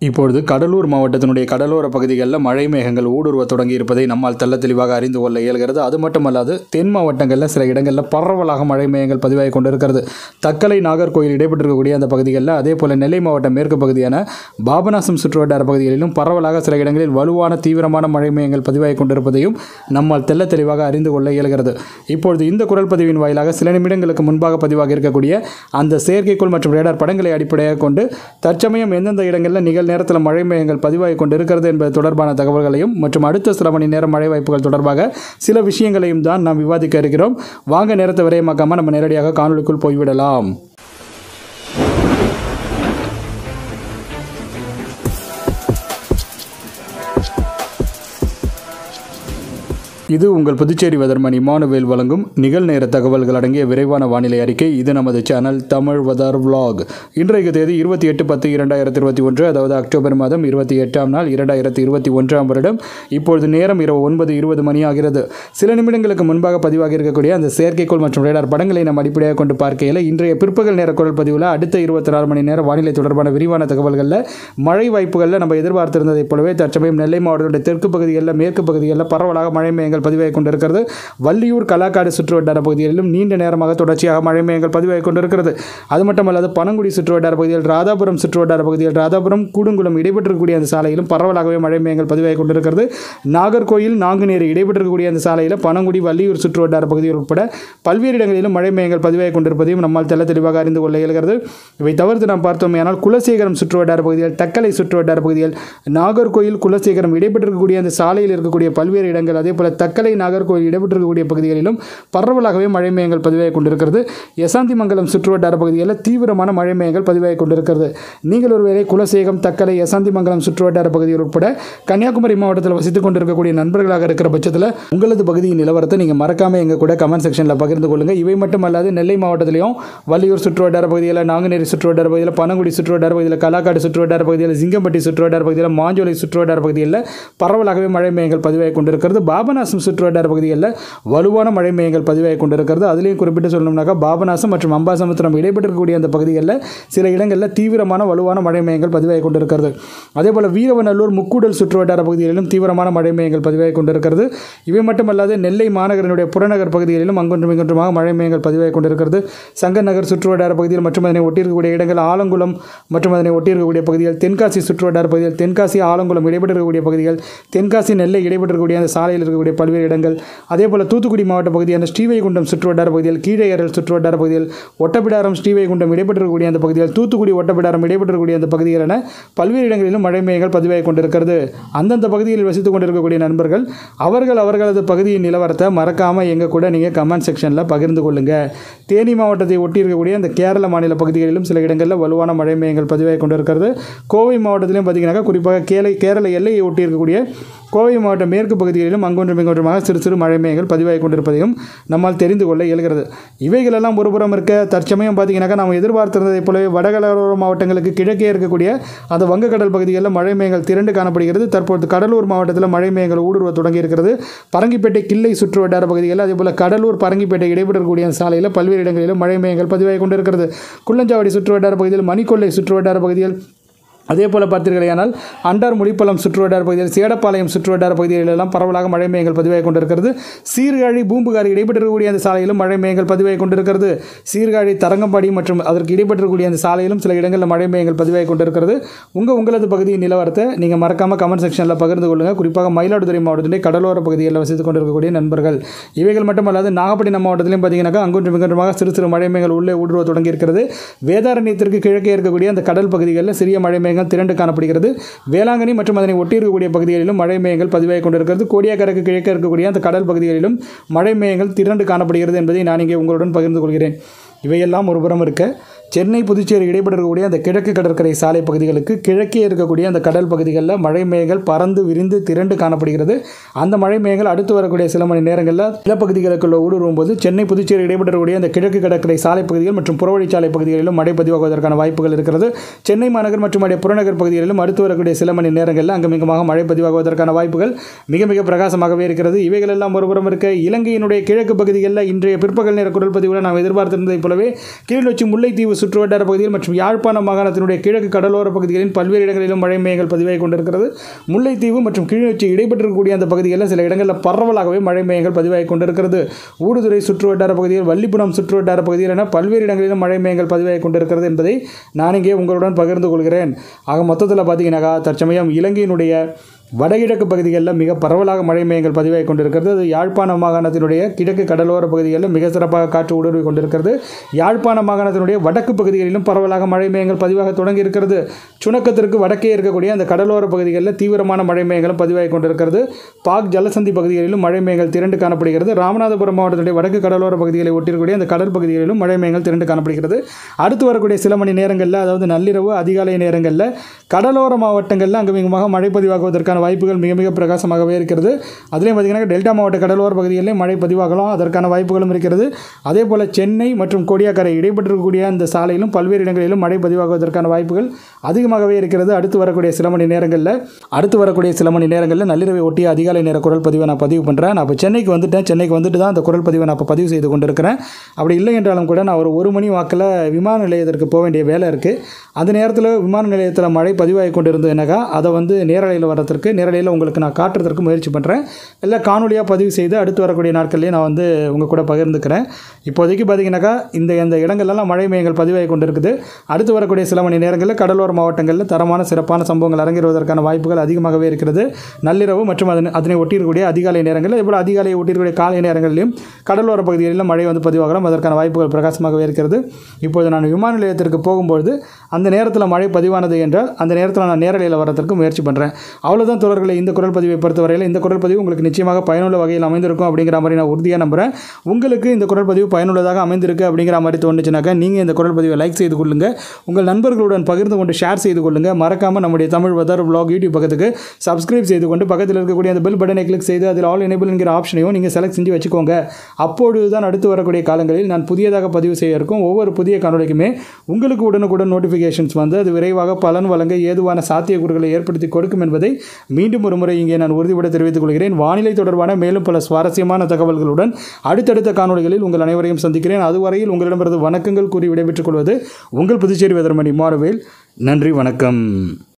இப்பொழுது கடலூர் மாவட்டத்தினுடைய கடலோர பகுதிகளில் மழை மேகங்கள் ஊடுருவ தொடங்கி இருப்பதை நம்மால் தெள்ள தெளிவாக அறிந்து கொள்ள இயல்கிறது அது மட்டுமல்லாது தென் மாவட்டங்களில் சில இடங்களில் பரவலாக மழை மேகங்கள் பதிவாகி கொண்டிருக்கிறது தக்கலை நாகர்கோயில் இடைப்பட்டிருக்கக்கூடிய அந்த பகுதிகளில் அதே போல் நெல்லை மாவட்ட மேற்கு பகுதியான பாபநாசம் சுற்றுவட்டார பகுதிகளிலும் பரவலாக சில இடங்களில் வலுவான தீவிரமான மழை மேகங்கள் பதிவாகி கொண்டிருப்பதையும் நம்மால் தெள்ள தெளிவாக அறிந்து கொள்ள இயல்கிறது இப்பொழுது இந்த குரல் பதிவின் வாயிலாக சில நிமிடங்களுக்கு முன்பாக பதிவாகி இருக்கக்கூடிய அந்த செயற்கைக்கோள் மற்றும் ரேடார் படங்களை அடிப்படையாக கொண்டு தற்சமயம் எந்தெந்த இடங்களில் நிகழ் நேரத்தில் மழை மேகங்கள் பதிவாகி கொண்டிருக்கிறது என்பது தொடர்பான தகவல்களையும் மற்றும் அடுத்த சில மணி நேரம் மழை வாய்ப்புகள் தொடர்பாக சில விஷயங்களையும் தான் நாம் விவாதிக்க இருக்கிறோம் வாங்க நேரத்தை விரையமாக்காமல் நம்ம நேரடியாக காணொலிக்குள் போய்விடலாம் இது உங்கள் புதுச்சேரி வெதர்மன் இமானுவேல் வழங்கும் நிகழ்நேர தகவல்கள் அடங்கிய விரைவான வானிலை அறிக்கை இது நமது சேனல் தமிழ் வெதர் vlog இன்றைக்கு தேதி இருபத்தி எட்டு பத்து இரண்டாயிரத்தி இருபத்தி ஒன்று அதாவது அக்டோபர் மாதம் இருபத்தி எட்டாம் நாள் இரண்டாயிரத்தி இருபத்தி ஒன்றாம் வருடம் இப்பொழுது நேரம் இரவு ஒன்பது இருபது மணி ஆகிறது சில நிமிடங்களுக்கு முன்பாக பதிவாகி இருக்கக்கூடிய அந்த செயற்கைக்கோள் மற்றும் ரேடார் படங்களை நாம் அடிப்படையாக கொண்டு பார்க்கையில் இன்றைய பிற்பகல் நேர குரல் பதிவில் அடுத்த இருபத்தி நாலு மணி நேர வானிலை தொடர்பான விரிவான தகவல்களில் மழை வாய்ப்புகளில் நம்ம எதிர்பார்த்திருந்ததைப் போலவே தற்சமயம் நெல்லை மாவட்டத்துடைய தெற்கு பகுதிகளில் மேற்கு பகுதிகளில் பரவலாக மழை மேகங்கள் பதிவாகி கொண்டிருக்கிறது வள்ளியூர் கலாக்காடு சுற்றுவட்டார பகுதிகளிலும் நீண்ட நேரமாக தொடர்ச்சியாக மழை மேகங்கள் பதிவாகி கொண்டிருக்கிறது அது மட்டுமல்லாது பனங்குடி சுற்றுவட்டார பகுதியில் ராதாபுரம் சுற்றுவட்டார பகுதியில் ராதாபுரம் கூடுங்குளம் இடைப்பெற்றிருக்கக்கூடிய அந்த சாலையிலும் பரவலாகவே மழை மேகங்கள் பதிவாகி கொண்டிருக்கிறது நாகர்கோயில் நாங்குநேரி இடைப்பெற்றிருக்கக்கூடிய அந்த சாலையில் பனங்குடி வள்ளியூர் சுற்றுவட்டார பகுதிகள் உட்பட பல்வேறு இடங்களிலும் மழை மேகங்கள் பதிவாகி கொண்டிருப்பதையும் நம்மால் தெள்ள தெளிவாக அறிந்து கொள்ள இயல்கிறது இவை தவிர்த்து நாம் பார்த்தோமேயானால் குலசேகரம் சுற்றுவட்டார பகுதிகள் தக்கலை சுற்றுவட்டார பகுதிகள் நாகர்கோயில் குலசேகரம் இடைப்பெற்றிருக்கக்கூடிய அந்த சாலையில் இருக்கக்கூடிய பல்வேறு இடங்கள் அதே போல தக்கலை நாகர்கோயில் இடைப்பெற்றிருக்கக்கூடிய பகுதிகளிலும் பரவலாகவே மழை மேகங்கள் பதிவாகி கொண்டிருக்கிறது யசாந்திமங்கலம் சுற்றுவட்டார பகுதிகளில் தீவிரமான மழை மேகங்கள் பதிவாகி கொண்டிருக்கிறது நீங்கள் ஒருவேளை குலசேகம் தக்கலை யசாந்திமங்கலம் சுற்றுவட்டார பகுதிகள் உட்பட கன்னியாகுமரி மாவட்டத்தில் வசித்துக் கொண்டிருக்கக்கூடிய நண்பர்களாக இருக்கிற பட்சத்தில் உங்களது பகுதியின் நிலவரத்தை நீங்கள் மறக்காமல் எங்கள் கூட கமெண்ட் செக்ஷனில் பகிர்ந்து கொள்ளுங்கள் இவை மட்டுமல்லாது நெல்லை மாவட்டத்திலையும் வள்ளியூர் சுற்றுவட்டார பகுதியில் நாங்குநேரி சுற்றுவட்டார பகுதியில் பனங்குடி சுற்றுவட்டார பகுதியில் கலாக்காடு சுற்றுவட்டார பகுதியில் சிங்கம்பட்டி சுற்றுவட்டார பகுதியில் மாஞ்சோலை சுற்றுவட்டார பகுதியில் பரவலாகவே மழை மேகங்கள் பதிவாகி கொண்டிருக்கிறது பாபநாசம் சுற்றுவட்டார பகுதிகளில் வலுவான மழை மேகங்கள் பதிவாகி கொண்டிருக்கிறது அதுலேயும் குறிப்பிட்டு சொல்லணும்னாக்கா பாபநாசம் மற்றும் அம்பாசமுத்திரம் இடைப்பெற்றிருக்கக்கூடிய அந்த பகுதிகளில் சில இடங்களில் தீவிரமான வலுவான மழை மேகங்கள் பதிவாகி கொண்டிருக்கிறது அதே போல் வீரவநல்லூர் முக்கூடல் சுற்றுவட்டார பகுதிகளிலும் தீவிரமான மழை மேகங்கள் பதிவாகி கொண்டிருக்கிறது இவை மட்டுமல்லாது நெல்லை மாநகரினுடைய புறநகர் பகுதிகளிலும் அங்கொன்றும் இங்கொன்றுமாக மழை மேகங்கள் பதிவாகி கொண்டிருக்கிறது சங்கநகர் சுற்றுவட்டார பகுதியில் மற்றும் அதனை ஒட்டியிருக்கக்கூடிய இடங்கள் ஆலங்குளம் மற்றும் அதனை ஒட்டியிருக்கக்கூடிய பகுதிகள் தென்காசி சுற்றுவட்டார பகுதிகள் தென்காசி ஆலங்குளம் இடைப்பெற்றிருக்கக்கூடிய பகுதிகள் தென்காசி நெல்லை இடைப்பெற்றிருக்கக்கூடிய அந்த சாலையில் இருக்கக்கூடிய பல்வேறு இடங்கள் அதே போல் தூத்துக்குடி மாவட்ட பகுதியான ஸ்ரீவைகுண்டம் சுற்றுவட்டார பகுதியில் கீழையரல் சுற்றுவட்டார பகுதியில் ஒட்டப்பிடாரம் ஸ்ரீவைகுண்டம் இடைப்பெற்றிருக்கக்கூடிய அந்த பகுதியில் தூத்துக்குடி ஒட்டப்பிடாரம் இடைப்பெற்றிருக்கக்கூடிய அந்த பகுதிகள் என பல்வேறு இடங்களிலும் மழை மேகங்கள் பதிவாகி கொண்டிருக்கிறது அந்தந்த பகுதியில் வசித்துக் கொண்டிருக்கக்கூடிய நண்பர்கள் அவர்கள் அவர்களது பகுதியின் நிலவரத்தை மறக்காமல் எங்கள் கூட நீங்கள் கமெண்ட் செக்ஷனில் பகிர்ந்து கொள்ளுங்கள் தேனி மாவட்டத்தை ஒட்டி இருக்கக்கூடிய அந்த கேரள மாநில பகுதிகளிலும் சில இடங்களில் வலுவான மழை மேகங்கள் பதிவாகி கொண்டிருக்கிறது கோவை மாவட்டத்திலையும் பார்த்தீங்கன்னாக்கா குறிப்பாக கேலை கேரள எல்லையை ஒட்டி இருக்கக்கூடிய கோவை மாவட்ட மேற்கு பகுதிகளிலும் அங்கொன்றும் இங்கொன்றுமாக சிறு சிறு மழை மேகங்கள் பதிவாகி கொண்டிருப்பதையும் நம்மால் தெரிந்து கொள்ள இயல்கிறது இவைகளெல்லாம் ஒருபுறம் இருக்க தற்சமயம் பார்த்தீங்கன்னாக்கா நாம் எதிர்பார்த்திருந்ததைப் போலவே வடகடலோர மாவட்டங்களுக்கு கிழக்கே இருக்கக்கூடிய அந்த வங்கக்கடல் பகுதிகளில் மழை மேகங்கள் திரண்டு காணப்படுகிறது தற்போது கடலூர் மாவட்டத்தில் மழை மேகங்கள் ஊடுருவ தொடங்கி இருக்கிறது பரங்கிப்பேட்டை கிள்ளை சுற்று வட்டார பகுதிகளில் அதே போல் கடலூர் பரங்கிப்பேட்டை இடைப்படக்கூடிய அந்த சாலையில் பல்வேறு இடங்களிலும் மழை மேகங்கள் பதிவாகி கொண்டிருக்கிறது குள்ளஞ்சாவடி சுற்று வட்டார பகுதியில் மணிக்கொள்ளை சுற்று வட்டார பகுதியில் அதே போல் பார்த்தீர்களேயானால் அண்டார் முடிப்பள்ளம் சுற்றுவட்டார பகுதியில் சேடப்பாளையம் சுற்றுவட்டார பகுதிகளிலெல்லாம் பரவலாக மழை மேகங்கள் பதிவாகி கொண்டிருக்கிறது சீர்காழி பூம்புகாரி இடைப்பெற்றக்கூடிய அந்த சாலையிலும் மழை மேகங்கள் பதிவாகி கொண்டிருக்கிறது சீர்காழி தரங்கம்பாடி மற்றும் அதற்கு இடைப்பெற்றக்கூடிய அந்த சாலையிலும் சில இடங்களில் மழை மேகங்கள் பதிவாகி கொண்டிருக்கிறது உங்கள் உங்களது பகுதியின் நிலவரத்தை நீங்கள் மறக்காமல் கமெண்ட் செக்ஷனில் பகிர்ந்து கொள்ளுங்கள் குறிப்பாக மயிலாடுதுறை மாவட்டத்திலே கடலோர பகுதிகளில் வசித்துக் கொண்டிருக்கக்கூடிய நண்பர்கள் இவைகள் மட்டுமல்லாது நாகப்பட்டினம் மாவட்டத்திலையும் பார்த்தீங்கன்னாக்கா அங்கொன்றும் இங்கொன்றுமாக சிறு சிறு மழை மேகங்கள் உள்ளே ஊடுருவ தொடங்கியிருக்கிறது வேதாரண்யத்திற்கு கிழக்கே இருக்கக்கூடிய அந்த கடல் பகுதிகளில் சிறிய மழை மேகங்கள் திரண்டு காணப்படுகிறது வேளாங்கண்ணி மற்றும் அதனை ஒட்டி இருக்கக்கூடிய பகுதிகளிலும் மழை மேகங்கள் பதிவாகி கொண்டிருக்கிறது கோடியாக்கரைக்கு கிழக்கே இருக்கக்கூடிய அந்த கடல் பகுதிகளிலும் மழை மேகங்கள் திரண்டு காணப்படுகிறது என்பதை நான் இங்கே உங்களுடன் பகிர்ந்து கொள்கிறேன் இவையெல்லாம் ஒருபுறம் இருக்க சென்னை புதுச்சேரி இடைப்படக்கூடிய அந்த கிழக்கு கடற்கரை சாலை பகுதிகளுக்கு கிழக்கே இருக்கக்கூடிய அந்த கடல் பகுதிகளில் மழை மேகங்கள் பறந்து விரிந்து திரண்டு காணப்படுகிறது அந்த மழை மேகங்கள் அடுத்து வரக்கூடிய சில மணி நேரங்களில் நிலப்பகுதிகளுக்குள்ள ஊடுருவும் போது சென்னை புதுச்சேரி இடைப்படக்கூடிய அந்த கிழக்கு கடற்கரை சாலை பகுதிகள் மற்றும் புறவழிச்சாலை பகுதிகளிலும் மழை பதிவாகுவதற்கான வாய்ப்புகள் இருக்கிறது சென்னை மாநகர் மற்றும் அடைய புறநகர் பகுதிகளிலும் அடுத்து வரக்கூடிய சில மணி நேரங்களில் அங்குமிங்குமாக மழை பதிவாகுவதற்கான வாய்ப்புகள் மிக மிக பிரகாசமாகவே இருக்கிறது இவைகள் எல்லாம் ஒருபுறம் இருக்க இலங்கையினுடைய கிழக்கு பகுதிகளில் இன்றைய பிற்பகல் நேர குரல் பதிவில் நாம் எதிர்பார்த்திருந்ததைப் போலவே கிளிநொச்சி முல்லைத்தீவு சுற்றுவட்டார பகுதிகள் மற்றும் யாழ்ப்பாண மாகாணத்தினுடைய கிழக்கு கடலோர பகுதிகளின் பல்வேறு இடங்களிலும் மழை மேகங்கள் பதிவாகி கொண்டிருக்கிறது முல்லைத்தீவு மற்றும் கிளிநொச்சி இடைப்பட்டிருக்கக்கூடிய அந்த பகுதிகளில் சில இடங்களில் பரவலாகவே மழை மேகங்கள் பதிவாகி கொண்டிருக்கிறது ஊடுதுறை சுற்றுவட்டார பகுதிகள் வள்ளிப்புறம் சுற்றுவட்டார பகுதிகள் என பல்வேறு இடங்களிலும் மழை மேகங்கள் பதிவாகி கொண்டிருக்கிறது என்பதை நான் இங்கே உங்களுடன் பகிர்ந்து கொள்கிறேன் ஆக மொத்தத்தில் பார்த்தீங்கன்னாக்கா தற்சமயம் இலங்கையினுடைய வடகிழக்கு பகுதிகளில் மிக பரவலாக மழை மேகங்கள் பதிவாகி கொண்டிருக்கிறது அது யாழ்ப்பாண மாகாணத்தினுடைய கிழக்கு கடலோர பகுதிகளில் மிக சிறப்பாக காற்று ஊடுருவி கொண்டிருக்கிறது யாழ்ப்பாண மாகாணத்தினுடைய வடக்கு பகுதிகளிலும் பரவலாக மழை மேகங்கள் பதிவாக தொடங்கி இருக்கிறது சுணக்கத்திற்கு வடக்கே இருக்கக்கூடிய அந்த கடலோர பகுதிகளில் தீவிரமான மழை மேகங்களும் பதிவாகி கொண்டிருக்கிறது பாக் ஜலசந்தி பகுதிகளிலும் மழை மேகங்கள் திரண்டு காணப்படுகிறது ராமநாதபுரம் மாவட்டத்துடைய வடக்கு கடலோர பகுதிகளை ஒட்டியிருக்கக்கூடிய அந்த கடல் பகுதிகளிலும் மழை மேகங்கள் திரண்டு காணப்படுகிறது அடுத்து வரக்கூடிய சில மணி நேரங்களில் அதாவது நள்ளிரவு அதிகாலை நேரங்களில் கடலோர மாவட்டங்களில் அங்குமிகமாக மழை பதிவாகுவதற்கான வாய்ப்புகள் மிக மிக பிரகாசமாகவே இருக்கிறது அதுலேயும் பார்த்தீங்கன்னா டெல்டா மாவட்ட கடலோர பகுதிகளிலே மழை பதிவாகலாம் அதற்கான வாய்ப்புகளும் இருக்கிறது அதே போல் சென்னை மற்றும் கோடியாக்கரை இடைப்பட்டிருக்கக்கூடிய அந்த சாலையிலும் பல்வேறு இடங்களிலும் மழை பதிவாகுவதற்கான வாய்ப்புகள் அதிகமாகவே இருக்கிறது அடுத்து வரக்கூடிய சில மணி நேரங்களில் அடுத்து வரக்கூடிய சில மணி நேரங்களில் நள்ளிரவை ஒட்டிய அதிகாலை நேர குரல் பதிவை நான் பதிவு பண்ணுறேன் நான் இப்போ சென்னைக்கு வந்துட்டேன் சென்னைக்கு வந்துட்டு தான் அந்த குரல் பதிவை நான் இப்போ பதிவு செய்து கொண்டிருக்கிறேன் அப்படி இல்லை என்றாலும் கூட நான் ஒரு ஒரு மணி வாக்கில் விமான நிலையத்திற்கு போக வேண்டிய வேலை இருக்குது அந்த நேரத்தில் விமான நிலையத்தில் மழை பதிவாகி கொண்டு இருந்ததுனாக்கா அதை வந்து நேரலையில் வர்றதற்கு நேரலையில் உங்களுக்கு நான் காட்டுறதற்கு முயற்சி பண்ணுறேன் இல்லை காணொலியாக பதிவு செய்து அடுத்து வரக்கூடிய நாட்கள்லேயே நான் வந்து உங்கள் கூட பகிர்ந்துக்கிறேன் இப்போதைக்கு பார்த்தீங்கன்னாக்கா இந்த இந்த இடங்கள்லாம் மழை மேகங்கள் பதிவாகி கொண்டு இருக்குது அடுத்து வரக்கூடிய சில மணி நேரங்களில் கடலோர மாவட்டங்களில் தரமான சிறப்பான சம்பவங்கள் அரங்கேறுவதற்கான வாய்ப்புகள் அதிகமாகவே இருக்கிறது நள்ளிரவு மற்றும் அதனை அதனை ஒட்டியிருக்கக்கூடிய அதிகாலை நேரங்களில் இப்போ அதிகாலையை ஒட்டியிருக்கக்கூடிய காலை நேரங்களிலும் கடலோர பகுதிகளிலும் மழை வந்து பதிவாகலாம் அதற்கான வாய்ப்புகள் பிரகாசமாகவே இருக்கிறது இப்போது நான் விமான நிலையத்திற்கு போகும்பொழுது அந்த நேரத்தில் மழை பதிவானது என்றால் அந்த நேரத்தில் நான் நேரலையில் வரதற்கு முயற்சி பண்ணுறேன் அவ்வளோதான் தொடர்களை இந்த குரல் பதிவை பொறுத்தவரையில் இந்த குரல் பதிவு உங்களுக்கு நிச்சயமாக பயனுள்ள வகையில் அமைந்திருக்கும் அப்படிங்கிற மாதிரி நான் உறுதியாக நம்புகிறேன் உங்களுக்கு இந்த குரல் பதிவு பயனுள்ளதாக அமைந்திருக்கு அப்படிங்கிற மாதிரி தோணுச்சுனாக்கா நீங்கள் இந்த குரல் பதிவை லைக் செய்து கொள்ளுங்கள் உங்கள் நண்பர்களுடன் பகிர்ந்து கொண்டு ஷேர் செய்து கொள்ளுங்கள் மறக்காமல் நம்முடைய தமிழ் வெதர் vlog யூடியூப் பக்கத்துக்கு சப்ஸ்கிரைப் செய்து கொண்டு பக்கத்தில் இருக்கக்கூடிய அந்த பெல் பட்டனை கிளிக் செய்து அதில் ஆல் எனேபிள் என்கிற ஆப்ஷனையும் நீங்கள் செலக்ட் செஞ்சு வச்சுக்கோங்க அப்பொழுது தான் அடுத்து வரக்கூடிய காலங்களில் நான் புதியதாக பதிவு செய்ய இருக்கும் ஒவ்வொரு புதிய காணொலிக்குமே உங்களுக்கு உடனுக்குடன் நோட்டிஃபிகேஷன்ஸ் வந்து அது விரைவாக பலன் வழங்க ஏதுவான சாத்தியக்கூறுகளை ஏற்படுத்தி கொடுக்கும் என்பதை மீண்டும் ஒரு முறை இங்கே நான் உறுதிபட தெரிவித்துக் கொள்கிறேன் வானிலை தொடர்பான மேலும் பல சுவாரஸ்யமான தகவல்களுடன் அடுத்தடுத்த காணொலிகளில் உங்கள் அனைவரையும் சந்திக்கிறேன் அதுவரையில் உங்களிடமிருந்து வணக்கங்கள் கூறி விடைபெற்றுக் கொள்வது உங்கள் புதுச்சேரி வெதர்மணி மாறுவேல் நன்றி வணக்கம்